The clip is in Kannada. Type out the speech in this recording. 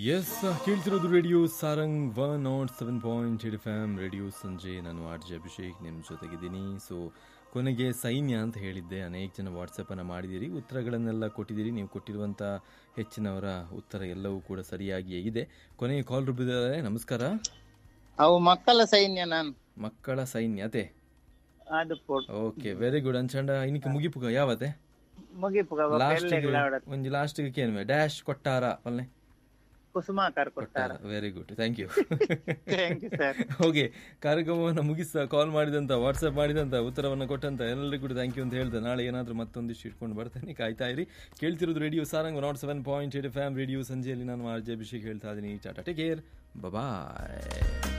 ಎಸ್ ಕೇಳ್ತಿರೋದು radio Sarang one not seven point eight F M radio ಸಂಜೆ ನಾನು ಆರ್ ಜೆ ಅಭಿಷೇಕ್ ನಿಮ್ಮ ಜೊತೆಗಿದ್ದೀನಿ ಸೊ ಕೊನೆಗೆ ಸೈನ್ಯ ಅಂತ ಹೇಳಿದ್ದೆ ಅನೇಕ ಜನ ವಾಟ್ಸಪ್ಪನ್ನು ಮಾಡಿದ್ದೀರಿ ಉತ್ತರಗಳನ್ನೆಲ್ಲ ಕೊಟ್ಟಿದ್ದೀರಿ ನೀವು ಕೊಟ್ಟಿರುವಂಥ ಹೆಚ್ಚಿನವರ ಉತ್ತರ ಎಲ್ಲವೂ ಕೂಡ ಸರಿಯಾಗಿಯೇ ಇದೆ ಕೊನೆಗೆ ಕಾಲ್ ರೂಪಿದ್ದಾರೆ ನಮಸ್ಕಾರ ಅವು ಮಕ್ಕಳ ಸೈನ್ಯ ನಾನು ಮಕ್ಕಳ ಸೈನ್ಯತೆ ಅದು ಪೋಟ್ ಓಕೆ ವೆರಿ ಗುಡ್ ಅಂಚಂಡ ಇನ್ನಕ್ಕೆ ಮುಗಿಪುಗ ಯಾವತ್ತೆ ಮುಗಿಪುಗ ಲಾಸ್ಟಿಗೆ ಒಂಜಿ ಲಾಸ್ಟಿಗೆ ಕೇನ್ವೆ ಡ್ಯಾಶ್ ಕೊಟ್ಟಾರ ಪಲ್ಲೆ Kusumakar Kottara very good thank you thank you sir okay ಕಾರ್ಯಕ್ರಮವನ್ನು ಮುಗಿಸ ಕಾಲ್ ಮಾಡಿದಂತ ವಾಟ್ಸ್ಆಪ್ ಮಾಡಿದಂತ ಉತ್ತರವನ್ನು ಕೊಟ್ಟಂತ ಎಲ್ಲರಿಗೂ ಕೂಡ ಥ್ಯಾಂಕ್ ಯು ಅಂತ ಹೇಳ್ದೆ ನಾಳೆ ಏನಾದರೂ ಮತ್ತೊಂದಿಷ್ಟು ಇಟ್ಕೊಂಡು ಬರ್ತೇನೆ ಕಾಯ್ತಾ ಇರಿ ಕೇಳ್ತಿರೋದು radio Sarang not seven point eight FM radio ಸಂಜೆಯಲ್ಲಿ ನಾನು ಆರ್ ಜೆ ಅಭಿಷೇಕ್ ಹೇಳ್ತಾ ಇದ್ದೀನಿ ಟಾಟಾ ಟೇಕ್ ಕೇರ್ ಬಾಯ್